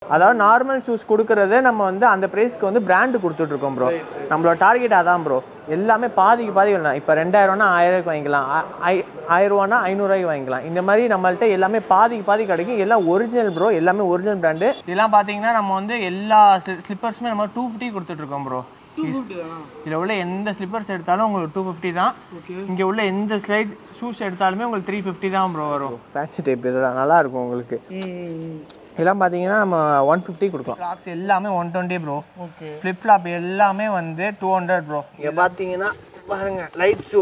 அதாவது normal shoes கொடுக்கறத நம்ம வந்து அந்த ப்ரைஸ்க்கு வந்து பிராண்டு கொடுத்துட்ருக்கோம் ப்ரோ நம்மளோட டார்கெட் அதான் ப்ரோ எல்லாமே பாதிக்கு பாதி வேணும் இப்போ ரெண்டாயிரம்னா ஆயிரம் வாங்கிக்கலாம் ஆ- ஆய்- ஆயிரம் ரூபானா ஐநூறுரூவாய்க்கு வாங்கிக்கலாம் இந்த மாதிரி நம்மள்ட்ட எல்லாமே பாதிக்கு பாதி கிடைக்கும் எல்லாம் ஒரிஜினல் ப்ரோ எல்லாமே ஒரிஜினல் பிராண்டு இதெல்லாம் பார்த்தீங்கன்னா நம்ம வந்து எல்லா ஸ்லிப்பர்ஸுமே நம்ம டூ ஃபிஃப்டி கொடுத்துட்ருக்கோம் ப்ரோ இதில் உள்ள எந்த ஸ்லிப்பர்ஸ் எடுத்தாலும் உங்களுக்கு டூ ஃபிஃப்டி தான் இங்கே உள்ள எந்த ஸ்லைட் ஷூஸ் எடுத்தாலுமே உங்களுக்கு த்ரீ ஃபிஃப்டி தான் ப்ரோ வரும் ஃபேன்சி டைப் இதெல்லாம் நல்லா இருக்கும் உங்களுக்கு இதெல்லாம் பார்த்தீங்கன்னா நம்ம ஒன் ஃபிஃப்டி கொடுக்கலாம் கிளாக்ஸ் எல்லாமே one twenty bro okay flip flop எல்லாமே வந்து டூ ஹண்ட்ரட் ப்ரோ இங்கே பார்த்தீங்கன்னா பாருங்க லைட் ஷூ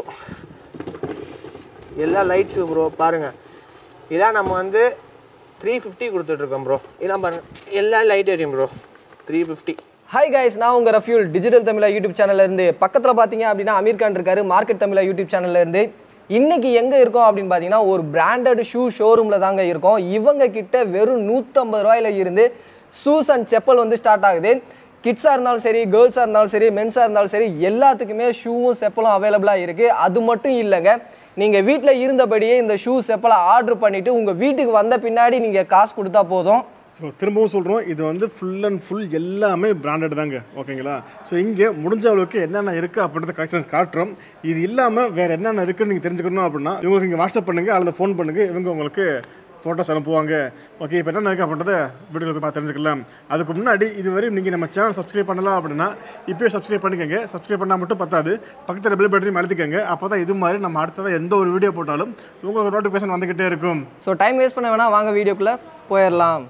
எல்லாம் லைட் ஷூ ப்ரோ பாருங்க இதெல்லாம் நம்ம வந்து த்ரீ ஃபிஃப்டி கொடுத்துட்ருக்கோம் ப்ரோ இதெல்லாம் பாருங்க எல்லாம் லைட் எரியும் bro three fifty hi guys நான் உங்கள் ரஃப்யூல் டிஜிட்டல் தமிழா யூடியூப் சேனல்ல இருந்து பக்கத்தில் பார்த்தீங்க அப்படின்னா அமீர் கான் இருக்காரு மார்க்கெட் தமிழா யூடியூப் சேனல்ல இருந்து இன்னைக்கு எங்கே இருக்கோம் அப்படின்னு பார்த்தீங்கன்னா ஒரு பிராண்டட் ஷூ ஷோரூமில் தாங்க இருக்கோம் இவங்க கிட்ட வெறும் நூற்றம்பது ரூபாயில இருந்து ஷூஸ் அண்ட் செப்பல் வந்து ஸ்டார்ட் ஆகுது கிட்ஸாக இருந்தாலும் சரி கேர்ள்ஸாக இருந்தாலும் சரி மென்ஸாக இருந்தாலும் சரி எல்லாத்துக்குமே ஷூவும் செப்பலும் அவைலபிளாக இருக்குது அது மட்டும் இல்லைங்க நீங்கள் வீட்டில் இருந்தபடியே இந்த ஷூ செப்பலை ஆர்டர் பண்ணிவிட்டு உங்கள் வீட்டுக்கு வந்த பின்னாடி நீங்கள் காசு கொடுத்தா போதும் ஸோ திரும்பவும் சொல்கிறோம் இது வந்து ஃபுல் அண்ட் ஃபுல் எல்லாமே பிராண்டட் தாங்க ஓகேங்களா ஸோ இங்கே முடிஞ்ச அளவுக்கு என்னென்ன இருக்குது அப்படின்றத கலெக்ஷன்ஸ் காட்டுறோம் இது இல்லாமல் வேறு என்னென்ன இருக்குன்னு நீங்கள் தெரிஞ்சுக்கணும் அப்படின்னா இவங்களுக்கு நீங்கள் வாட்ஸ்அப் பண்ணுங்கள் அல்லது ஃபோன் பண்ணுங்கள் இவங்க உங்களுக்கு ஃபோட்டோஸ் அனுப்புவாங்க ஓகே இப்போ என்ன இருக்குது அப்படின்றத வீடியோவில் போய் பார்த்து தெரிஞ்சுக்கலாம் அதுக்கு முன்னாடி இதுவரை நீங்கள் நம்ம சேனல் சப்ஸ்கிரைப் பண்ணலாம் அப்படின்னா இப்போயே சப்ஸ்கிரைப் பண்ணிக்கோங்க சப்ஸ்கிரைப் பண்ணால் மட்டும் பத்தாது பக்கத்தில் பெல் பட்டனையும் அழுத்திக்கோங்க அப்போ தான் இது மாதிரி நம்ம அடுத்ததாக எந்த ஒரு வீடியோ போட்டாலும் உங்களுக்கு நோட்டிஃபிகேஷன் வந்துக்கிட்டே இருக்கும் ஸோ டைம் வேஸ்ட் பண்ண வேணாம் வாங்க வீடியோக்குள்ளே போயிடலாம்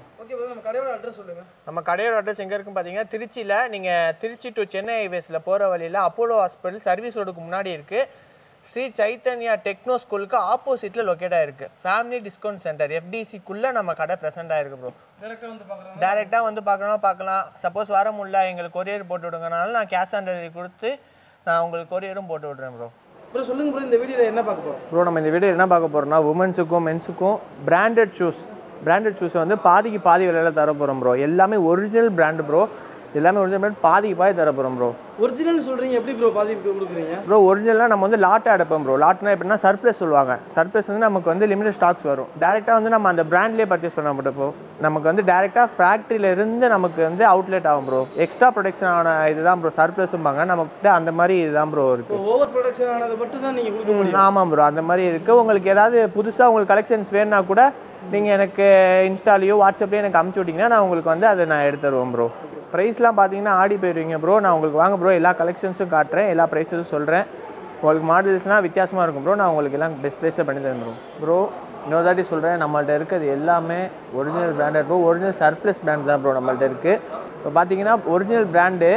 நம்ம கடையோட அட்ரஸ் எங்கே இருக்குன்னு பார்த்தீங்கன்னா திருச்சியில் நீங்கள் திருச்சி டு சென்னை ஹைவேஸில் போகிற வழியில் அப்போலோ ஹாஸ்பிட்டல் சர்வீஸ் ரோடுக்கு முன்னாடி இருக்குது ஸ்ரீ சைத்தன்யா டெக்னோ ஸ்கூலுக்கு ஆப்போசிட்டில் லொக்கேட் ஆயிருக்கு ஃபேமிலி டிஸ்கவுண்ட் சென்டர் எஃப்டிசிக்குள்ளே நம்ம கடை ப்ரெசென்ட் ஆயிருக்கு ப்ரோ டேரெக்டாக வந்து பார்க்கணும் பார்க்கலாம் சப்போஸ் வர முடியல எங்களுக்கு கொரியர் போட்டு விடுங்கனாலும் நான் கேஷ் ஆன் டெலிவரி கொடுத்து நான் உங்களுக்கு கொரியரும் போட்டு விட்றேன் ப்ரோ அப்புறம் சொல்லுங்க ப்ரோ இந்த வீடியோவில் என்ன பார்க்க போகிறோம் ப்ரோ நம்ம இந்த வீடியோ என்ன பார்க்க போகிறோம்னா உமன்ஸுக்கும் மென்ஸுக்கும் பிராண்டட் ஷூஸ் பிராண்டட் ஷூஸ் வந்து பாதிக்கு பாதி விலையில் தர போகிறோம் ப்ரோ எல்லாமே ஒரிஜினல் பிராண்டு ப்ரோ எல்லாமே ஒரிஜினல் பிராண்ட் பாதிக்கு பாதி தர போகிறோம் ப்ரோ ஒரிஜினல் சொல்கிறீங்க எப்படி ப்ரோ பாதிப்பு கொடுக்குறீங்க ப்ரோ ஒரிஜினலாக நம்ம வந்து லாட்டாக எடுப்போம் ப்ரோ லாட்னா எப்படின்னா சர்ப்ளஸ் சொல்லுவாங்க சர்ப்ளஸ் வந்து நமக்கு வந்து லிமிடெட் ஸ்டாக்ஸ் வரும் டேரெக்டாக வந்து நம்ம அந்த பிராண்ட்லேயே பர்ச்சேஸ் பண்ண மாட்டோம் நமக்கு வந்து டேரெக்டாக ஃபேக்ட்ரியில இருந்து நமக்கு வந்து அவுட்லெட் ஆகும் ப்ரோ எக்ஸ்ட்ரா ப்ரொடக்ஷன் ஆன இதுதான் ப்ரோ சர்ப்ளஸும்பாங்க நமக்கிட்ட அந்த மாதிரி இதுதான் ப்ரோ இருக்குது இப்போ ஓவர் ப்ரொடக்ஷன் ஆனதை மட்டும் தான் நீங்கள் கொடுக்க முடியும் ஆமாம் ப்ரோ அந்த மாதிரி இருக்குது உங்களுக்கு ஏதாவது புதுசாக உங்களுக்கு கலெக்ஷன்ஸ் வேணும்னா கூட நீங்கள் எனக்கு இன்ஸ்டாலேயோ வாட்ஸ்அப்லேயோ எனக்கு அமுச்சு விட்டிங்கன்னா நான் உங்களுக்கு வந்து அதை நான் எடுத்து தருவேன் ப்ரோ ப்ரைஸ்லாம் பார்த்தீங்கன்னா ஆடி போயிடுவீங்க ப்ரோ நான் உங்களுக்கு வாங்க ப்ரோ எல்லா கலெக்ஷன்ஸும் காட்டுறேன் எல்லா ப்ரைஸஸும் சொல்கிறேன் உங்களுக்கு மாடல்ஸ்னால் வித்தியாசமாக இருக்கும் ப்ரோ நான் உங்களுக்கு எல்லாம் பெஸ்ட் ப்ரைஸில் பண்ணி தரேன் ப்ரோ ப்ரோ இன்னொரு தாட்டி சொல்கிறேன் நம்மள்ட்ட இருக்கிறது எல்லாமே original branded bro original surplus brand தான் ப்ரோ நம்மள்ட்ட இருக்குது இப்போ பார்த்தீங்கன்னா ஒரிஜினல் பிராண்டு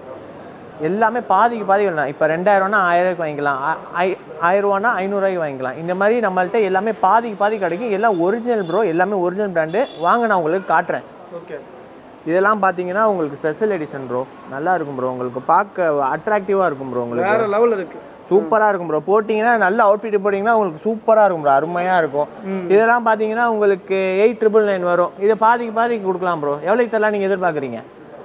எல்லாமே பாதிக்கு பாதி வேணும் இப்போ ரெண்டாயிரம்னா ஆயிரரூவாய்க்கு வாங்கிக்கலாம் ஆ- ஐ- ஆயிரம் ரூபானா ஐநூறுரூவாய்க்கு வாங்கிக்கலாம் இந்த மாதிரி நம்மள்ட்ட எல்லாமே பாதிக்கு பாதி கிடைக்கும் எல்லாம் ஒரிஜினல் ப்ரோ எல்லாமே ஒரிஜினல் பிராண்டு வாங்க நான் உங்களுக்கு காட்டுறேன் ஓகே இதெல்லாம் பார்த்தீங்கன்னா உங்களுக்கு ஸ்பெஷல் எடிஷன் ப்ரோ நல்லா இருக்கும் ப்ரோ உங்களுக்கு பார்க்க அட்ராக்டிவாக இருக்கும் ப்ரோ உங்களுக்கு வேற லெவலில் இருக்குது சூப்பராக இருக்கும் ப்ரோ போட்டிங்கன்னா நல்ல அவுட்ஃபிட் போட்டிங்கன்னா உங்களுக்கு சூப்பராக இருக்கும் ப்ரோ அருமையாக இருக்கும் இதெல்லாம் பார்த்தீங்கன்னா உங்களுக்கு எயிட் ட்ரிபிள் நைன் வரும் இதை பாதிக்கு பாதிக்கு கொடுக்கலாம் ப்ரோ எவ்வளோக்கு தரலாம் நீங்கள் எதிர்பார்க்குறீங்க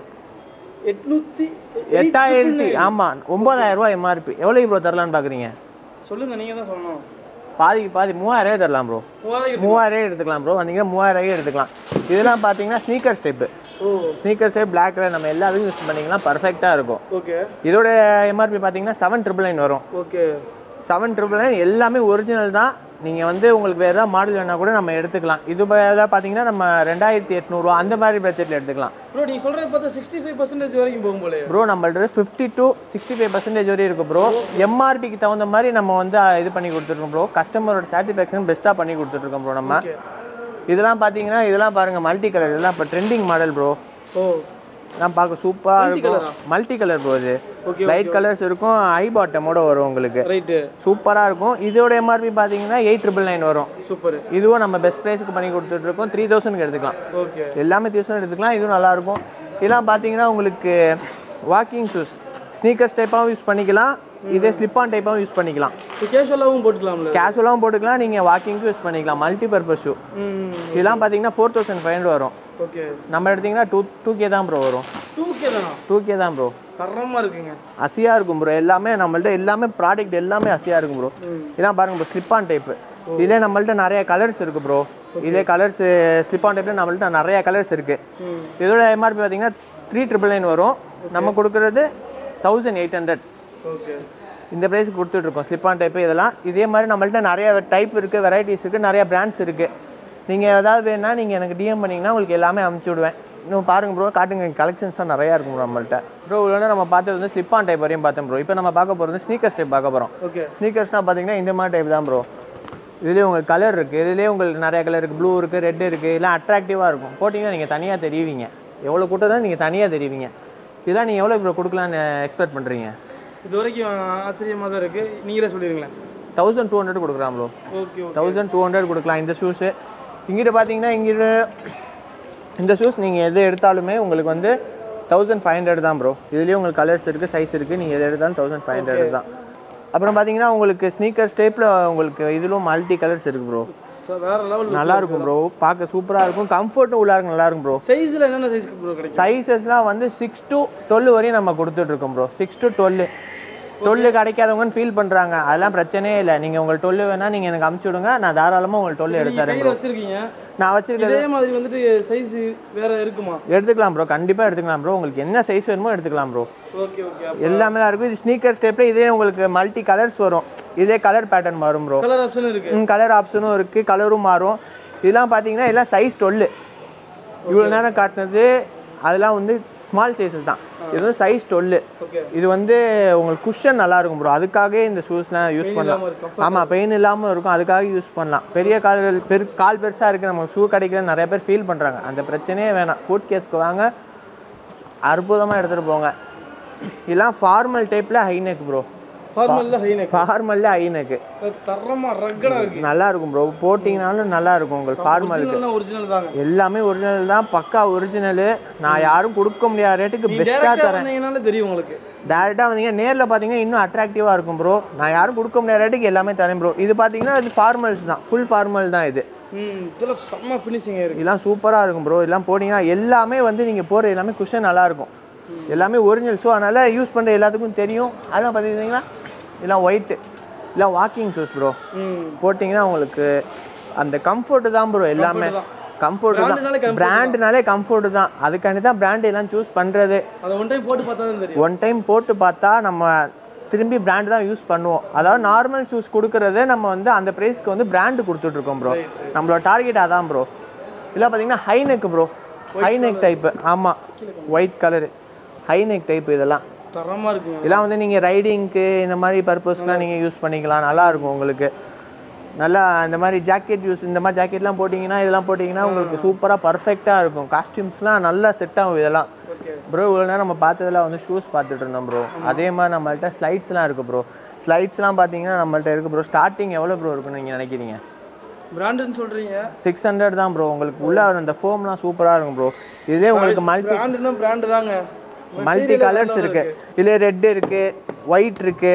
எட்நூற்றி எட்டாயிரத்தி ஆமாம் ஒம்பதாயிரம் ரூபாய் எம்ஆர்பி எவ்வளோக்கு ப்ரோ தரலான்னு பார்க்குறீங்க சொல்லுங்கள் நீங்கள் தான் சொல்லணும் பாதிக்கு பாதி மூவாயிரம் தரலாம் ப்ரோ மூவாயிரம் மூவாயிரம் எடுத்துக்கலாம் ப்ரோ வந்தீங்கன்னா மூவாயிரம் எடுத்துக்கலாம் இதெல்லாம் பார்த்தீங்கன்னா sneaker step oh sneaker step black colour நம்ம எல்லாத்துக்கும் யூஸ் பண்ணிங்கன்னா பர்ஃபெக்டாக இருக்கும் ஓகே இதோட எம்ஆர்பி பார்த்தீங்கன்னா செவன் ட்ரிபிள் நைன் வரும் ஓகே செவன் ட்ரிபிள் நைன் எல்லாமே ஒரிஜினல் தான் நீங்கள் வந்து உங்களுக்கு வேறு ஏதாவது மாடல் வேணால் கூட நம்ம எடுத்துக்கலாம் இது எதாவது பார்த்தீங்கன்னா நம்ம ரெண்டாயிரத்தி எட்நூறுவா அந்த மாதிரி பட்ஜெட்டில் எடுத்துக்கலாம் ப்ரோ நீங்கள் சொல்கிறது பார்த்தா சிக்ஸ்டி ஃபைவ் பர்சன்டேஜ் வரைக்கும் போகும் போலே ப்ரோ நம்மள்ட்ட fifty to sixty five percentage வரையும் இருக்குது ப்ரோ எம்ஆர்பிக்கு தகுந்த மாதிரி நம்ம வந்து அஹ், இது பண்ணி கொடுத்துருக்கோம் ப்ரோ கஸ்டமரோட சாட்டிஸ்ஃபேக்ஷன் பெஸ்ட்டாக பண்ணி கொடுத்துட்ருக்கோம் ப்ரோ நம்ம இதெல்லாம் பார்த்தீங்கன்னா இதெல்லாம் பாருங்கள் மல்டி கலர் இதெல்லாம் இப்போ ட்ரெண்டிங் மாடல் ப்ரோ ஓ நான் பார்க்க சூப்பராக இருக்கும் மல்டி கலர் ப்ரோ இது லைட் கலர்ஸ் இருக்கும் ஐ பாட்டமோட வரும் உங்களுக்கு ரைட்டு சூப்பராக இருக்கும் இதோட எம்ஆர்பி பார்த்தீங்கன்னா எயிட் ட்ரிபிள் நைன் வரும் சூப்பர் இதுவும் நம்ம பெஸ்ட் ப்ரைஸுக்கு பண்ணி கொடுத்துட்ருக்கோம் த்ரீ தௌசண்ட்க்கு எடுத்துக்கலாம் ஓகே எல்லாமே தௌசண்ட் எடுத்துக்கலாம் இதுவும் நல்லாயிருக்கும் இதெல்லாம் பார்த்தீங்கன்னா உங்களுக்கு வாக்கிங் ஷூஸ் ஸ்னீக்கர்ஸ் டைப்பாகவும் யூஸ் பண்ணிக்கலாம் இதே ஸ்லிப்பான் டைப்பாகவும் யூஸ் பண்ணிக்கலாம் இப்போ கேஷுவலாகவும் போட்டுக்கலாம்ல கேஷுவலாகவும் போட்டுக்கலாம் நீங்கள் வாக்கிங்க்கும் யூஸ் பண்ணிக்கலாம் மல்டி பர்பஸ் ஷூ ம் இதெல்லாம் பார்த்தீங்கன்னா ஃபோர் தௌசண்ட் ஃபைவ் ஹண்ட்ரட் வரும் ஓகே நம்ம எடுத்திங்கன்னா டூ டூ கே தான் ப்ரோ வரும் டூ கே தானா டூ கே தான் ப்ரோ தரமாக இருக்குங்க அசியாக இருக்கும் ப்ரோ எல்லாமே நம்மள்ட்ட எல்லாமே ப்ராடக்ட் எல்லாமே அசியாக இருக்கும் ப்ரோ இதான் பாருங்க ப்ரோ ஸ்லிப்பான் டைப்பு இதே நம்மள்ட்ட நிறைய கலர்ஸ் இருக்குது ப்ரோ இதே கலர்ஸ் ஸ்லிப் ஆன் டைப்பில் நம்மள்ட்ட நிறைய கலர்ஸ் இருக்குது இதோட எம்ஆர்பி பார்த்தீங்கன்னா த்ரீ ட்ரிபிள் நைன் வரும் நம்ம கொடுக்குறது தௌசண்ட் எயிட் ஹண்ட்ரட் ஓகே இந்த ப்ரைஸ்க்கு கொடுத்துட்ருக்கோம் ஸ்லிப் ஆன் டைப்பு இதெல்லாம் இதே மாதிரி நம்மள்ட்ட நிறைய டைப் இருக்குது வெரைட்டிஸ் இருக்குது நிறைய பிராண்ட்ஸ் இருக்குது நீங்கள் ஏதாவது வேணும்னா நீங்கள் எனக்கு டிஎம் பண்ணிங்கன்னா உங்களுக்கு எல்லாமே அமுச்சு விடுவேன் இன்னும் பாருங்க ப்ரோ காட்டுங்க கலெக்ஷன்ஸ்லாம் நிறையா இருக்கும் bro நம்மள்ட்ட ப்ரோ இவ்வளோ நம்ம பார்த்தது வந்து ஸ்லிப் ஆன் டைப் வரையும் பார்த்தோம் ப்ரோ இப்போ நம்ம பார்க்க போகிறது ஸ்னீக்கர்ஸ் டைப் பார்க்க போகிறோம் ஓகே ஸ்னீக்கர்ஸ்னால் பார்த்தீங்கன்னா இந்த மாதிரி டைப் தான் ப்ரோ இதுலேயே உங்களுக்கு கலர் இருக்குது இதுலேயே உங்களுக்கு நிறைய கலர் இருக்குது ப்ளூ இருக்குது ரெட் இருக்குது இதெல்லாம் அட்ராக்டிவாக இருக்கும் போட்டிங்கன்னா நீங்கள் தனியாக தெரிவிங்க எவ்வளோ கூட்டம் நீங்கள் தனியாக தெரிவிங்க இதெல்லாம் நீங்கள் எவ்வளோ ப்ரோ கொடுக்கலான்னு எக்ஸ்பெக்ட் பண்ணுறீங்க இது வரைக்கும் ஆச்சரியமாக தான் இருக்குது நீங்களே சொல்லிடுங்களேன் தௌசண்ட் டூ ஹண்ட்ரட் கொடுக்குறான் bro okay okay thousand two hundred கொடுக்கலாம் இந்த ஷூஸு இங்கிட்ட பார்த்தீங்கன்னா இங்கிட்ட இந்த ஷூஸ் நீங்கள் எது எடுத்தாலுமே உங்களுக்கு வந்து தௌசண்ட் ஃபைவ் ஹண்ட்ரட் தான் ப்ரோ இதுலேயும் உங்களுக்கு கலர்ஸ் இருக்குது சைஸ் இருக்குது நீங்கள் எது எடுத்தாலும் தௌசண்ட் ஃபைவ் ஹண்ட்ரட் தான் அப்புறம் பார்த்தீங்கன்னா உங்களுக்கு ஸ்னீக்கர்ஸ் டைப்பில் உங்களுக்கு இதிலும் மல்டி கலர்ஸ் இருக்குது ப்ரோ சார் வேறு லெவல் நல்லா இருக்கும் ப்ரோ பார்க்க சூப்பராக இருக்கும் கம்ஃபர்ட்டும் உள்ளாக இருக்கும் நல்லா இருக்கும் ப்ரோ சைஸில் என்னென்ன சைஸ்க்கு ப்ரோ கிடைக்கும் சைஸஸ்லாம் வந்து சிக்ஸ் to டுவெல் வரையும் நம்ம கொடுத்துட்ருக்கோம் bro six to twelve twelve கிடைக்காதவங்கன்னு ஃபீல் பண்ணுறாங்க அதெல்லாம் பிரச்சனையே இல்லை நீங்கள் உங்களுக்கு டுவெல் வேணால் நீங்கள் எனக்கு அமுச்சு விடுங்க நான் தாராளமாக உங்களுக்கு டுவெல் எடுத்து தரேன் கையில் ப்ரோ வச்சிருக்கீங்க நான் வச்சிருக்கிறது இதே மாதிரி வந்துட்டு சைஸ் வேற இருக்குமா எடுத்துக்கலாம் ப்ரோ கண்டிப்பாக எடுத்துக்கலாம் ப்ரோ உங்களுக்கு என்ன சைஸ் வேணுமோ எடுத்துக்கலாம் ப்ரோ ஓகே ஓகே எல்லாமே தான் இருக்கும் இது ஸ்னீக்கர் ஸ்டெப்பில் இதே உங்களுக்கு மல்டி கலர்ஸ் வரும் இதே கலர் பேட்டர்ன் வரும் ப்ரோ கலர் ஆப்ஷன் இருக்கு கலர் ஆப்ஷனும் இருக்குது கலரும் மாறும் இதெல்லாம் பார்த்தீங்கன்னா எல்லாம் சைஸ் டுவெல் இவ்வளோ நேரம் காட்டினது அதெல்லாம் வந்து ஸ்மால் சைஸஸ் தான் இது வந்து சைஸ் டுவெல் ஓகே இது வந்து உங்களுக்கு குஷன் நல்லா இருக்கும் ப்ரோ அதுக்காகவே இந்த ஷூஸ்லாம் யூஸ் பண்ணலாம் இல்லாம இருக்கும் ஆமாம் பெயின் இல்லாமல் இருக்கும் அதுக்காக யூஸ் பண்ணலாம் பெரிய கால்கள் பெரு கால் பெருசாக இருக்குது நம்ம ஷூ கிடைக்கல நிறைய பேர் ஃபீல் பண்ணுறாங்க அந்த பிரச்சனையே வேணாம் ஃபுட் கேஸ்க்கு வாங்க அற்புதமாக எடுத்துகிட்டு போங்க இதெல்லாம் ஃபார்மல் டைப்பில் ஹைநெக் ப்ரோ ஃபார்மலில் ஹை நெக் ஃபார்மலில் ஹைநெக்கு தரமா ரக்கடா இருக்கு நல்லா இருக்கும் ப்ரோ போட்டிங்கனாலும் நல்லா இருக்கும் உங்களுக்கு ஃபார்மலுக்கு ஒரிஜினல் ஒரிஜினல் தாங்க எல்லாமே ஒரிஜினல் தான் பக்கா ஒரிஜினலு நான் யாரும் கொடுக்க முடியாத ரேட்டுக்கு பெஸ்ட்டாக டேரக்டா தரேன் வந்தீங்கனாலே தெரியும் உங்களுக்கு டேரெக்டாக வந்தீங்க நேரில் பார்த்தீங்கன்னா இன்னும் அட்ராக்டிவாக இருக்கும் ப்ரோ நான் யாரும் கொடுக்க முடியாத ரேட்டுக்கு எல்லாமே தரேன் ப்ரோ இது பார்த்தீங்கன்னா இது ஃபார்மல்ஸ் தான் ஃபுல் ஃபார்மல் தான் இது ம் இதெல்லாம் செம்ம ஃபினிஷிங் இருக்கு இதெல்லாம் சூப்பராக இருக்கும் ப்ரோ எல்லாம் போட்டிங்கன்னா எல்லாமே வந்து நீங்கள் போகிற எல்லாமே குஷன் நல்லா இருக்கும் எல்லாமே ஒரிஜினல் ஸோ அதனால் யூஸ் பண்ணுற எல்லாத்துக்கும் தெரியும் அதெல்லாம் பார்த்துக்கிட்டிங்கன்னா இதெல்லாம் ஒயிட்டு இதெல்லாம் வாக்கிங் ஷூஸ் ப்ரோ ம் போட்டிங்கன்னா உங்களுக்கு அந்த கம்ஃபர்ட்டு தான் ப்ரோ எல்லாமே கம்ஃபர்ட்டு தான் Brandனாலே comfort பிராண்டுனாலே கம்ஃபர்ட்டு தான் அதுக்காண்டி தான் பிராண்ட் எல்லாம் சூஸ் பண்ணுறது அதை ஒன் டைம் போட்டு பார்த்தா தான் தெரியும் ஒன் டைம் போட்டு பார்த்தா நம்ம திரும்பி பிராண்ட் தான் யூஸ் பண்ணுவோம் அதாவது நார்மல் ஷூஸ் கொடுக்கறதே நம்ம வந்து அந்த ப்ரைஸ்க்கு வந்து பிராண்டு கொடுத்துட்ருக்கோம் ப்ரோ நம்மளோட டார்கெட் அதான் ப்ரோ இல்லை பார்த்தீங்கன்னா ஹைநெக் ப்ரோ ஹைநெக் டைப்பு ஆமாம் ஒயிட் கலரு ஹைநெக் டைப் இதெல்லாம் தரமா இருக்குங்க இதெல்லாம் வந்து நீங்கள் ரைடிங்க்கு இந்த மாதிரி பர்பஸ்க்குலாம் நீங்கள் யூஸ் பண்ணிக்கலாம் நல்லா இருக்கும் உங்களுக்கு நல்லா இந்த மாதிரி ஜாக்கெட் யூஸ் இந்த மாதிரி ஜாக்கெட்லாம் போட்டிங்கன்னா இதெல்லாம் போட்டிங்கன்னா உங்களுக்கு சூப்பராக பர்ஃபெக்டாக இருக்கும் காஸ்டியூம்ஸ்லாம் நல்லா செட் ஆகும் இதெல்லாம் ப்ரோ இவ்வளோ நேரம் நம்ம பார்த்ததுல வந்து ஷூஸ் பார்த்துட்டு இருந்தோம் ப்ரோ அதே மாதிரி நம்மள்ட்ட ஸ்லைட்ஸ்லாம் இருக்குது ப்ரோ ஸ்லைட்ஸ்லாம் பார்த்தீங்கன்னா நம்மள்ட்ட இருக்குது ப்ரோ ஸ்டார்டிங் எவ்வளோ ப்ரோ இருக்குன்னு நீங்கள் நினைக்கிறீங்க பிராண்டுன்னு சொல்றீங்க சிக்ஸ் ஹண்ட்ரட் தான் ப்ரோ உங்களுக்கு உள்ள அந்த ஃபோம்லாம் சூப்பராக இருக்கும் ப்ரோ இதுலேயே உங்களுக்கு மல்டி பிராண்டுன்னா பிராண்டு தாங்க மல்டி கலர்ஸ் இருக்கு இதுல ரெட் இருக்கு ஒயிட் இருக்கு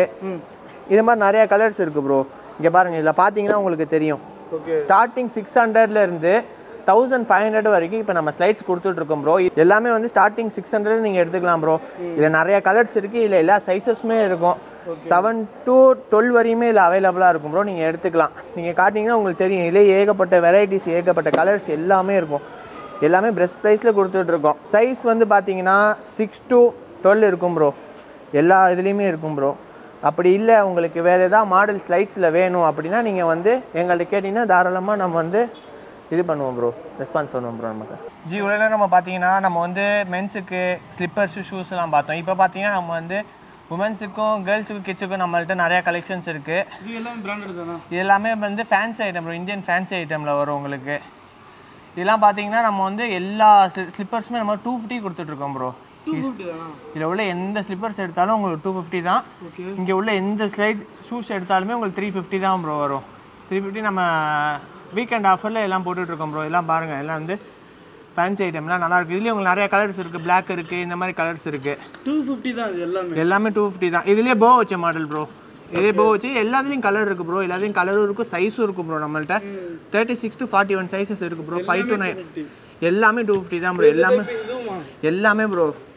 இது மாதிரி நிறைய கலர்ஸ் இருக்கு ப்ரோ இங்க பாருங்க இதுல பாத்தீங்கன்னா உங்களுக்கு தெரியும் ஓகே ஸ்டார்டிங் சிக்ஸ் ஹண்ட்ரட்ல இருந்து தௌசண்ட் ஃபைவ் ஹண்ட்ரட் வரைக்கும் இப்போ நம்ம ஸ்லைட்ஸ் கொடுத்துட்டு இருக்கோம் ப்ரோ எல்லாமே வந்து ஸ்டார்டிங் சிக்ஸ் ஹண்ட்ரட் நீங்கள் எடுத்துக்கலாம் ப்ரோ இதில் நிறைய கலர்ஸ் இருக்குது இதில் எல்லா சைஸஸுமே இருக்கும் செவன் to டுவெல் வரையுமே இதில் அவைலபிளாக இருக்கும் ப்ரோ நீங்கள் எடுத்துக்கலாம் நீங்கள் காட்டிங்கன்னா உங்களுக்கு தெரியும் இதிலே ஏகப்பட்ட வெரைட்டிஸ் ஏகப்பட்ட கலர்ஸ் எல்லாமே இருக்கும் எல்லாமே பெஸ்ட் ப்ரைஸில் கொடுத்துட்ருக்கோம் சைஸ் வந்து பார்த்தீங்கன்னா சிக்ஸ் to டுவெல் இருக்கும் ப்ரோ எல்லா இதுலேயுமே இருக்கும் ப்ரோ அப்படி இல்லை உங்களுக்கு வேறு ஏதாவது மாடல் ஸ்லைட்ஸில் வேணும் அப்படின்னா நீங்கள் வந்து எங்கள்கிட்ட கேட்டிங்கன்னா தாராளமாக நம்ம வந்து இது பண்ணுவோம் ப்ரோ ரெஸ்பான்ஸ் பண்ணுவோம் ப்ரோ நமக்கு ஜி இவ்வளோ நேரம் நம்ம பார்த்தீங்கன்னா நம்ம வந்து மென்ஸுக்கு ஸ்லிப்பர்ஸ் ஷூஸ்லாம் பார்த்தோம் இப்போ பார்த்தீங்கன்னா நம்ம வந்து உமன்ஸுக்கும் கேர்ள்ஸுக்கும் கிட்ஸுக்கும் நம்மள்ட்ட நிறையா கலெக்ஷன்ஸ் இருக்குது இது எல்லாம் பிராண்டட் தானா இது எல்லாமே வந்து fancy item bro Indian fancy ஐட்டமில் வரும் உங்களுக்கு இதெல்லாம் பார்த்தீங்கன்னா நம்ம வந்து எல்லா ஸ்லிப்பர்ஸுமே நம்ம டூ ஃபிஃப்டி கொடுத்துட்ருக்கோம் ப்ரோ டூ ஃபிஃப்டி தானா இதில் உள்ள எந்த ஸ்லிப்பர்ஸ் எடுத்தாலும் உங்களுக்கு டூ ஃபிஃப்டி தான் ஓகே இங்கே உள்ள எந்த ஸ்லைட் ஷூஸ் எடுத்தாலுமே உங்களுக்கு த்ரீ ஃபிஃப்டி தான் ப்ரோ வரும் த்ரீ ஃபிஃப்டி நம்ம வீக்கெண்ட் ஆஃபரில் எல்லாம் போட்டுட்ருக்கோம் ப்ரோ எல்லாம் பாருங்கள் எல்லாம் வந்து ஃபேன்சி ஐட்டம்லாம் நல்லா இருக்கு இதுலேயே உங்களுக்கு நிறைய கலர்ஸ் இருக்குது Black இருக்குது இந்த மாதிரி கலர்ஸ் இருக்குது டூ ஃபிஃப்டி தான் இது எல்லாமே எல்லாமே டூ ஃபிஃப்டி தான் இதுலேயே போ வச்ச மாடல் ப்ரோ இதே போ வச்சு எல்லாத்துலேயும் கலர் இருக்குது ப்ரோ எல்லாத்துலேயும் கலரும் இருக்கும் சைஸும் இருக்கும் ப்ரோ நம்மள்ட்ட thirty six to forty one sizes இருக்குது ப்ரோ ஃபைவ் டு நைன் எல்லாமே டூ ஃபிஃப்டி தான் ப்ரோ எல்லாமே இதுவுமா எல்லாமே ப்ரோ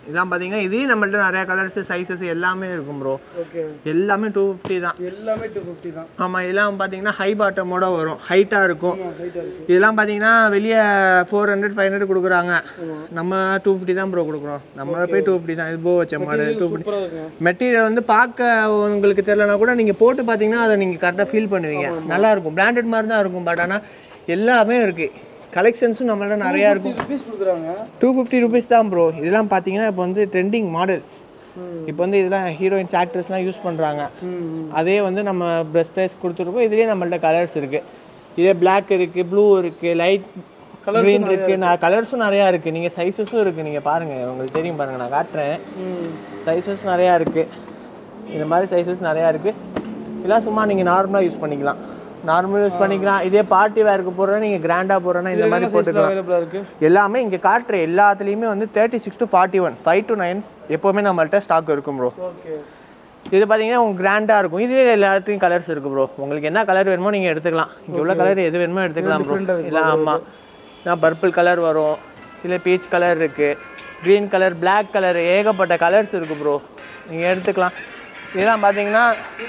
இதெல்லாம் பார்த்தீங்கன்னா இதுலேயும் நம்மள்ட்ட நிறையா கலர்ஸ் சைஸஸ் எல்லாமே இருக்கும் ப்ரோ ஓகே எல்லாமே டூ ஃபிஃப்டி தான் எல்லாமே டூ ஃபிஃப்டி தான் ஆமாம் இதெல்லாம் பார்த்தீங்கன்னா ஹை பாட்டமோட வரும் ஹைட்டாக இருக்கும் ஹைட்டாக இருக்கு இதெல்லாம் பார்த்தீங்கன்னா வெளியே ஃபோர் ஹண்ட்ரட் ஃபைவ் ஹண்ட்ரட் கொடுக்குறாங்க நம்ம டூ ஃபிஃப்டி தான் ப்ரோ கொடுக்குறோம் நம்மளோட போய் டூ ஃபிஃப்டி தான் இது போ வச்ச மாடல் டூ ஃபிஃப்டி சூப்பராக இருக்குங்க மெட்டீரியல் வந்து பார்க்க உங்களுக்கு தெரியலனா கூட நீங்கள் போட்டு பார்த்தீங்கன்னா அதை நீங்கள் கரெக்டாக ஃபீல் பண்ணுவீங்க நல்லா இருக்கும் பிராண்டட் மாதிரி தான் இருக்கும் பட் ஆனால் எல்லாமே இருக்குது கலெக்ஷன்ஸும் நம்மள்ட்ட நிறையா இருக்கும் ருபீஸ் கொடுக்குறாங்க டூ ஃபிஃப்டி ருபீஸ் தான் ப்ரோ இதெல்லாம் பார்த்தீங்கன்னா இப்போ வந்து ட்ரெண்டிங் மாடல் இப்போ வந்து இதெல்லாம் ஹீரோயின்ஸ் ஆக்ட்ரஸ்லாம் யூஸ் பண்ணுறாங்க அதே வந்து நம்ம ப்ரெஸ் ப்ரைஸ் கொடுத்துருக்கோம் இதுலேயே நம்மள்ட்ட கலர்ஸ் இருக்குது இதே Black இருக்குது ப்ளூ இருக்குது லைட் க்ரீன் இருக்குது நான் கலர்ஸும் நிறையா இருக்குது நீங்கள் சைஸஸும் இருக்குது நீங்கள் பாருங்கள் உங்களுக்கு தெரியும் பாருங்கள் நான் காட்டுறேன் சைஸஸ் நிறையா இருக்குது இந்த மாதிரி சைஸஸ் நிறையா இருக்குது இதெல்லாம் சும்மா நீங்கள் நார்மலாக யூஸ் பண்ணிக்கலாம் நார்மலாக யூஸ் பண்ணிக்கலாம் இதே பார்ட்டி வேருக்கு போடுறேன் நீங்கள் கிராண்டாக போடுறேன்னா இந்த மாதிரி போட்டுக்கலாம் அவைலபிளாக இருக்கு எல்லாமே இங்கே காட்டுற எல்லாத்துலேயுமே வந்து thirty six to forty one five to nine எப்போவுமே நம்மள்ட்ட ஸ்டாக் இருக்கும் ப்ரோ ஓகே இது பார்த்தீங்கன்னா உங்களுக்கு கிராண்டாக இருக்கும் இதுலேயே எல்லாத்துலேயும் கலர்ஸ் இருக்குது ப்ரோ உங்களுக்கு என்ன கலர் வேணுமோ நீங்கள் எடுத்துக்கலாம் இங்கே உள்ள கலர் எது வேணுமோ எடுத்துக்கலாம் ப்ரோ இல்லை ஆமாம் நான் பர்பிள் கலர் வரும் இல்லை பீச் கலர் இருக்குது க்ரீன் கலர் Black கலர் ஏகப்பட்ட கலர்ஸ் இருக்குது ப்ரோ நீங்கள் எடுத்துக்கலாம் இதெல்லாம் பார்த்தீங்கன்னா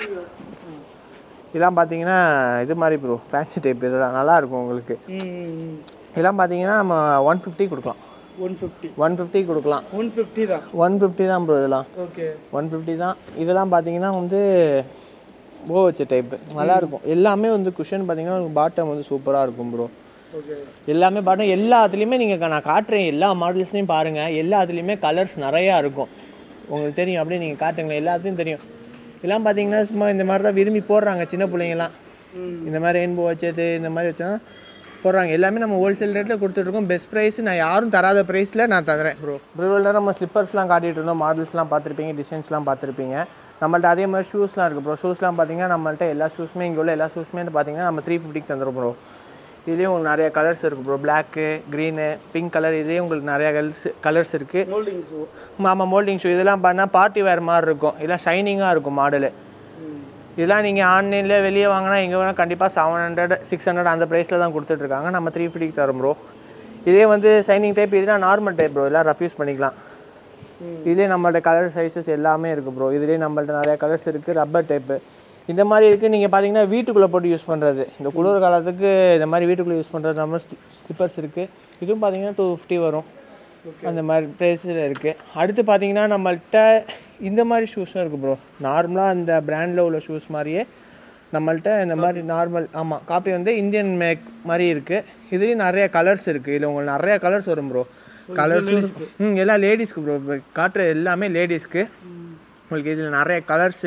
இதெல்லாம் பார்த்தீங்கன்னா இது மாதிரி ப்ரோ ஃபேன்சி டைப் இதெல்லாம் நல்லா இருக்கும் உங்களுக்கு ம் இதெல்லாம் பார்த்தீங்கன்னா நம்ம ஒன் ஃபிஃப்டி கொடுக்கலாம் ஒன் ஃபிஃப்டி ஒன் ஃபிஃப்டி கொடுக்கலாம் ஒன் ஃபிஃப்டி தான் ஒன் ஃபிஃப்டி தான் ப்ரோ இதெல்லாம் ஓகே ஒன் ஃபிஃப்டி தான் இதெல்லாம் பார்த்தீங்கன்னா வந்து போ வச்ச டைப்பு நல்லாயிருக்கும் எல்லாமே வந்து குஷன் பார்த்தீங்கன்னா பாட்டம் வந்து சூப்பராக இருக்கும் ப்ரோ ஓகே எல்லாமே பாட்டம் எல்லாத்துலேயுமே நீங்கள் நான் காட்டுறேன் எல்லா மாடல்ஸ்லையும் பாருங்கள் எல்லாத்துலேயுமே கலர்ஸ் நிறையா இருக்கும் உங்களுக்கு தெரியும் அப்படியே நீங்கள் காட்டுங்களேன் எல்லாத்துலேயும் தெரியும் எல்லாம் பார்த்தீங்கன்னா சும்மா இந்த மாதிரி தான் விரும்பி போடுறாங்க சின்ன பிள்ளைங்கலாம் இந்த மாதிரி ரெயின்போ வச்சது இந்த மாதிரி வச்சா போடுறாங்க எல்லாமே நம்ம ஹோல்சேல் ரேட்டில் கொடுத்துட்ருக்கோம் பெஸ்ட் ப்ரைஸ் நான் யாரும் தராத ப்ரைஸில் நான் தரேன் ப்ரோ ப்ரோவில் நம்ம ஸ்லிப்பர்ஸ்லாம் காட்டிகிட்டு இருந்தோம் மாடல்ஸ்லாம் பார்த்துருப்பீங்க டிசைன்ஸ்லாம் பார்த்துருப்பீங்க நம்மள்ட்ட அதே மாதிரி ஷூஸ்லாம் இருக்குது ப்ரோ ஷூஸ்லாம் பார்த்தீங்கன்னா நம்மள்ட்ட எல்லா ஷூஸுமே இங்கே உள்ள எல்லா ஷூஸுமே பார்த்தீங்கன்னா நம்ம த்ரீ ஃபிஃப்டிக்கு தந்துடும் ப்ரோ இதுலேயும் உங்களுக்கு நிறைய கலர்ஸ் இருக்குது bro black green pink colour இதே உங்களுக்கு நிறையா கலர்ஸ் கலர்ஸ் இருக்குது ஹோல்டிங் ஷூ ஆமாம் மோல்டிங் ஷூ இதெல்லாம் பண்ணால் பார்ட்டி வேர் மாதிரி இருக்கும் இதெல்லாம் ஷைனிங்காக இருக்கும் மாடலு இதெல்லாம் நீங்கள் ஆன்லைனில் வெளியே வாங்கினா எங்கே வேணால் கண்டிப்பாக செவன் ஹண்ட்ரட் சிக்ஸ் ஹண்ட்ரட் அந்த ப்ரைஸில் தான் கொடுத்துட்ருக்காங்க நம்ம த்ரீ ஃபிஃப்டிக்கு தரோம் ப்ரோ இதே வந்து சைனிங் டைப் இதெல்லாம் நார்மல் டைப் ப்ரோ எல்லாம் ரஃப்யூஸ் பண்ணிக்கலாம் இதே நம்மள்ட்ட கலர் சைஸஸ் எல்லாமே இருக்குது ப்ரோ இதுலேயே நம்மள்ட்ட நிறைய கலர்ஸ் இருக்குது ரப்பர் டைப்பு இந்த மாதிரி இருக்குது நீங்கள் பார்த்தீங்கன்னா வீட்டுக்குள்ளே போட்டு யூஸ் பண்ணுறது இந்த குளிர் காலத்துக்கு இந்த மாதிரி வீட்டுக்குள்ளே யூஸ் பண்ணுறது நம்ம ஸ்லிப்பர்ஸ் இருக்குது இதுவும் பார்த்தீங்கன்னா டூ ஃபிஃப்டி வரும் அந்த மாதிரி ப்ரைஸில் இருக்குது அடுத்து பார்த்தீங்கன்னா நம்மள்ட்ட இந்த மாதிரி ஷூஸும் இருக்குது ப்ரோ நார்மலாக அந்த பிராண்டில் உள்ள ஷூஸ் மாதிரியே நம்மள்ட்ட இந்த மாதிரி நார்மல் ஆமாம் காப்பி வந்து இந்தியன் மேக் மாதிரி இருக்குது இதுலேயும் நிறைய கலர்ஸ் இருக்குது இதில் உங்களுக்கு நிறைய கலர்ஸ் வரும் ப்ரோ கலர்ஸும் ம் எல்லாம் லேடிஸ்க்கு ப்ரோ காட்டுற எல்லாமே லேடிஸ்க்கு உங்களுக்கு இதில் நிறைய கலர்ஸு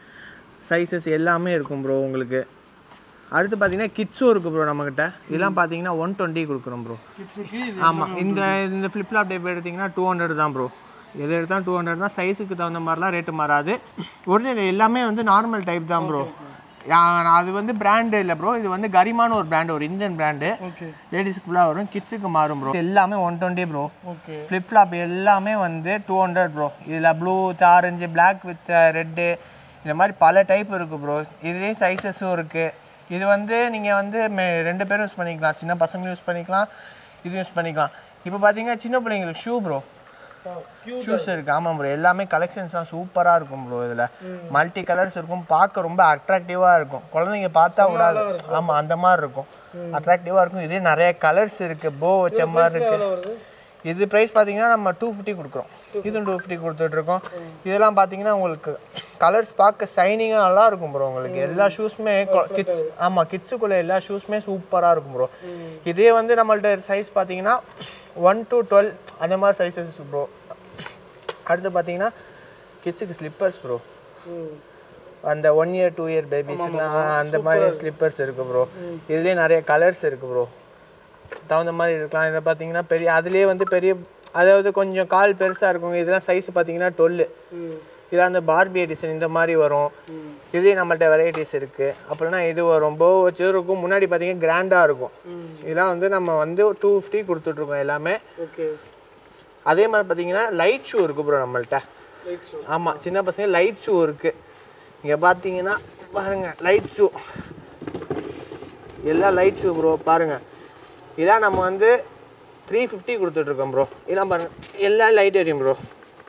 சைஸஸ் எல்லாமே இருக்கும் ப்ரோ உங்களுக்கு அடுத்து பார்த்தீங்கன்னா கிட்ஸும் இருக்குது ப்ரோ நம்மக்கிட்ட இதெல்லாம் பார்த்தீங்கன்னா ஒன் டுவெண்ட்டி கொடுக்குறோம் ப்ரோ கிட்ஸுக்கு ஆமாம் இந்த இந்த ஃப்ளிப்லாப் டைப் எடுத்திங்கன்னா டூ ஹண்ட்ரட் தான் ப்ரோ எது எடுத்தால் டூ ஹண்ட்ரட் தான் சைஸுக்கு தகுந்த மாதிரிலாம் ரேட்டு மாறாது ஒரிஜினல் எல்லாமே வந்து நார்மல் டைப் தான் ப்ரோ அது வந்து பிராண்டு இல்லை ப்ரோ இது வந்து கரிமான ஒரு பிராண்டு ஒரு இந்தியன் பிராண்டு ஓகே லேடிஸ்க்கு ஃபுல்லாக வரும் கிட்ஸுக்கு மாறும் ப்ரோ எல்லாமே one twenty bro okay flip flop எல்லாமே வந்து டூ ஹண்ட்ரட் ப்ரோ இதில் blue orange black with red இந்த மாதிரி பல டைப் இருக்குது ப்ரோ இதுலேயும் சைஸஸும் இருக்குது இது வந்து நீங்கள் வந்து மே- ரெண்டு பேரும் யூஸ் பண்ணிக்கலாம் சின்ன பசங்களும் யூஸ் பண்ணிக்கலாம் இது யூஸ் பண்ணிக்கலாம் இப்போ பார்த்தீங்கன்னா சின்ன பிள்ளைங்களுக்கு ஷூ ப்ரோ ஷூஸ் இருக்குது ஆமாம் ப்ரோ எல்லாமே கலெக்ஷன்ஸ்லாம் சூப்பராக இருக்கும் ப்ரோ இதில் மல்டி கலர்ஸ் இருக்கும் பார்க்க ரொம்ப அட்ராக்டிவாக இருக்கும் குழந்தைங்க பார்த்தா விடாது ஆமாம் அந்த மாதிரி இருக்கும் அட்ராக்டிவாக இருக்கும் இதே நிறைய கலர்ஸ் இருக்குது போ வச்ச மாதிரி இருக்குது வருது இது ப்ரைஸ் பார்த்தீங்கன்னா நம்ம டூ ஃபிஃப்டி கொடுக்குறோம் இதுவும் டூ ஃபிஃப்டி கொடுத்துட்ருக்கோம் இதெல்லாம் பார்த்தீங்கன்னா உங்களுக்கு கலர்ஸ் பார்க்க ஷைனிங்காக நல்லா இருக்கும் ப்ரோ உங்களுக்கு எல்லா ஷூஸுமே கிட்ஸ் ஆமாம் கிட்ஸுக்குள்ள எல்லா ஷூஸுமே சூப்பராக இருக்கும் ப்ரோ இதே வந்து நம்மள்ட்ட சைஸ் பார்த்தீங்கன்னா ஒன் to டுவெல் அந்த மாதிரி சைஸஸ் ப்ரோ அடுத்து பார்த்தீங்கன்னா கிட்ஸுக்கு ஸ்லிப்பர்ஸ் ப்ரோ அந்த ஒன் இயர் டூ இயர் பேபிஸ்லாம் அந்த மாதிரி ஸ்லிப்பர்ஸ் இருக்கு ப்ரோ இதுலேயே நிறைய கலர்ஸ் இருக்கு ப்ரோ தகுந்த மாதிரி இருக்கலாம் இதை பார்த்தீங்கன்னா பெரிய அதுலேயே வந்து பெரிய அதாவது கொஞ்சம் கால் பெருசாக இருக்குங்க இதெல்லாம் சைஸ் பார்த்தீங்கன்னா டுவெல்லு இதெல்லாம் அந்த பார்பி எடிஷன் இந்த மாதிரி வரும் இதே நம்மள்ட்ட வெரைட்டிஸ் இருக்குது அப்படின்னா இது வரும் போ வச்சு இருக்கும் முன்னாடி பார்த்தீங்கன்னா கிராண்டாக இருக்கும் இதெல்லாம் வந்து நம்ம வந்து டூ ஃபிஃப்டி கொடுத்துட்ருக்கோம் எல்லாமே ஓகே அதே மாதிரி பார்த்தீங்கன்னா லைட் ஷூ இருக்குது ப்ரோ நம்மள்ட்ட ரைட் ஷூ ஆமாம் சின்ன பசங்க லைட் ஷூ இருக்குது இங்கே பார்த்தீங்கன்னா பாருங்கள் லைட் ஷூ எல்லாம் லைட் ஷூ ப்ரோ பாருங்கள் இதெல்லாம் நம்ம வந்து த்ரீ ஃபிஃப்டி கொடுத்துட்ருக்கோம் ப்ரோ இதெல்லாம் பாருங்கள் எல்லாம் லைட் எரியும் ப்ரோ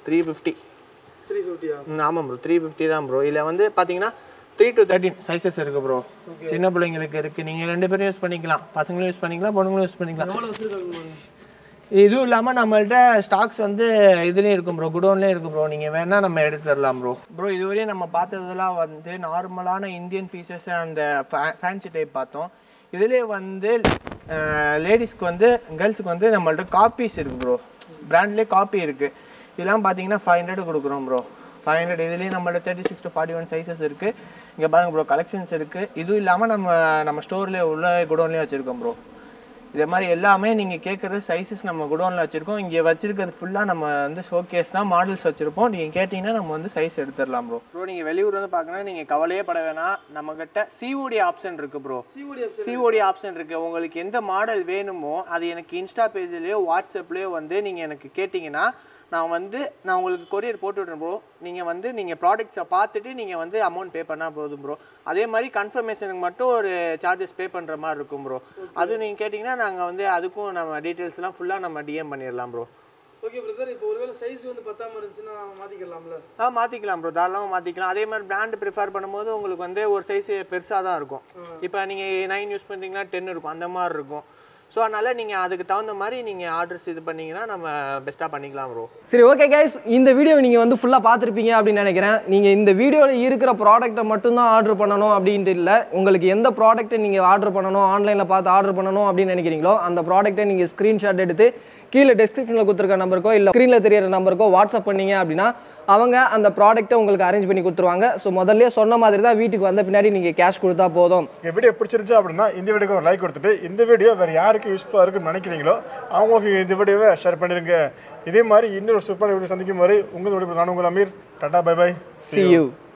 த்ரீ ஃபிஃப்டி த்ரீ ஃபிஃப்டியா ஆமாம் ப்ரோ த்ரீ ஃபிஃப்டி தான் ப்ரோ இதில் வந்து பார்த்தீங்கன்னா த்ரீ டு தேர்ட்டின் சைஸஸ் இருக்குது ப்ரோ சின்ன பிள்ளைங்களுக்கு இருக்குது நீங்கள் ரெண்டு பேரும் யூஸ் பண்ணிக்கலாம் பசங்களும் யூஸ் பண்ணிக்கலாம் பொண்ணுங்களும் யூஸ் பண்ணிக்கலாம் எவ்வளோ வச்சுருக்காங்க இதுவும் இல்லாமல் நம்மள்ட்ட ஸ்டாக்ஸ் வந்து இதுலேயும் இருக்கும் ப்ரோ குடோன்லேயும் இருக்குது ப்ரோ நீங்கள் வேணால் நம்ம எடுத்து தரலாம் ப்ரோ ப்ரோ இதுவரையும் நம்ம பார்த்ததெல்லாம் வந்து நார்மலான இந்தியன் பீசஸ் அந்த ஃபேன்சி டைப் பார்த்தோம் இதுலேயே வந்து லேடிஸ்க்கு வந்து கேர்ள்ஸுக்கு வந்து நம்மள்ட்ட காப்பீஸ் இருக்குது ப்ரோ பிராண்ட்லேயே காப்பி இருக்குது இதெல்லாம் பார்த்தீங்கன்னா ஃபைவ் ஹண்ட்ரட் கொடுக்குறோம் ப்ரோ ஃபைவ் ஹண்ட்ரட் இதுலேயே நம்மள்ட்ட thirty six to forty one sizes இருக்குது இங்கே பாருங்க ப்ரோ கலெக்ஷன்ஸ் இருக்குது இதுவும் இல்லாமல் நம்ம நம்ம ஸ்டோர்லேயே உள்ள குடோன்லேயே வச்சுருக்கோம் ப்ரோ இதே மாதிரி எல்லாமே நீங்கள் கேட்குறது சைஸஸ் நம்ம குடோனில் வச்சுருக்கோம் இங்கே வச்சிருக்கிறது ஃபுல்லாக நம்ம வந்து ஷோகேஸ் தான் மாடல்ஸ் வச்சுருப்போம் நீங்கள் கேட்டிங்கன்னா நம்ம வந்து சைஸ் எடுத்துடலாம் ப்ரோ ப்ரோ நீங்கள் வெளியூர் வந்து பார்க்கணும் நீங்கள் கவலையே பட வேணாம் நம்மக்கிட்ட சிஓடி ஆப்ஷன் இருக்குது ப்ரோ சிஓடி ஆப்ஷன் இருக்குது உங்களுக்கு எந்த மாடல் வேணுமோ அது எனக்கு இன்ஸ்டா பேஜ்லேயோ வாட்ஸ்அப்லேயோ வந்து நீங்கள் எனக்கு கேட்டிங்கன்னா நான் வந்து நான் உங்களுக்கு கொரியர் போட்டு விட்றேன் ப்ரோ நீங்கள் வந்து நீங்கள் ப்ராடக்ட்ஸை பார்த்துட்டு நீங்கள் வந்து அமௌண்ட் பே பண்ணால் போதும் ப்ரோ அதே மாதிரி கன்ஃபர்மேஷனுக்கு மட்டும் ஒரு சார்ஜஸ் பே பண்ணுற மாதிரி இருக்கும் ப்ரோ அது நீங்கள் கேட்டிங்கன்னா நாங்கள் வந்து அதுக்கும் நம்ம டீட்டெயில்ஸ்லாம் ஃபுல்லாக நம்ம டிஎம் பண்ணிடலாம் ப்ரோ ஓகே பிரதர் இப்போ ஒருவேளை சைஸ் வந்து பத்தாம இருந்துச்சுன்னா மாற்றிக்கலாம்ல ஆ மாற்றிக்கலாம் ப்ரோ தாராளமாக மாற்றிக்கலாம் அதே மாதிரி பிராண்ட் ப்ரிஃபர் பண்ணும்போது உங்களுக்கு வந்து ஒரு சைஸ் பெருசாக தான் இருக்கும் இப்போ நீங்கள் நைன் யூஸ் பண்ணுறீங்கன்னா டென் இருக்கும் அந்த மாதிரி இருக்கும் ஸோ அதனால் நீங்கள் அதுக்கு தகுந்த மாதிரி நீங்கள் ஆர்டர்ஸ் இது பண்ணீங்கன்னா நம்ம பெஸ்ட்டாக பண்ணிக்கலாம் ப்ரோ சரி ஓகே கைஸ் இந்த வீடியோ நீங்கள் வந்து ஃபுல்லாக பார்த்துருப்பீங்க அப்படின்னு நினைக்கிறேன் நீங்கள் இந்த வீடியோவில் இருக்கிற ப்ராடக்ட்டை மட்டும்தான் ஆர்டர் பண்ணணும் அப்படின்ட்டு இல்லை உங்களுக்கு எந்த ப்ராடக்ட்டை நீங்கள் ஆர்டர் பண்ணணும் ஆன்லைனில் பார்த்து ஆர்டர் பண்ணணும் அப்படின்னு நினைக்கிறீங்களோ அந்த ப்ராடக்ட்டை நீங்கள் ஸ்க்ரீன்ஷாட் எடுத்து கீழே டெஸ்கிரிப்ஷனில் கொடுத்துருக்க நம்பருக்கோ இல்லை ஸ்க்ரீனில் தெரியிற நம்பருக்கோ வாட்ஸ்அப் பண்ணீங்க அப்படின்னா அவங்க அந்த ப்ராடக்ட்டை உங்களுக்கு அரேஞ்ச் பண்ணி கொடுத்துருவாங்க ஸோ முதல்ல சொன்ன மாதிரி தான் வீட்டுக்கு வந்த பின்னாடி நீங்கள் கேஷ் கொடுத்தா போதும் இந்த வீடியோ பிடிச்சிருந்துச்சு அப்படின்னா இந்த வீடியோக்கு ஒரு லைக் கொடுத்துட்டு இந்த வீடியோ வேறு யாருக்கு யூஸ்ஃபுல்லாக இருக்குன்னு நினைக்கிறீங்களோ அவங்களுக்கு இந்த வீடியோவை ஷேர் பண்ணிடுங்க இதே மாதிரி இன்னொரு சூப்பரான வீடியோ சந்திக்கும் வரை உங்கள் வீடியோ நான் உங்கள் Aamir tata bye bye see you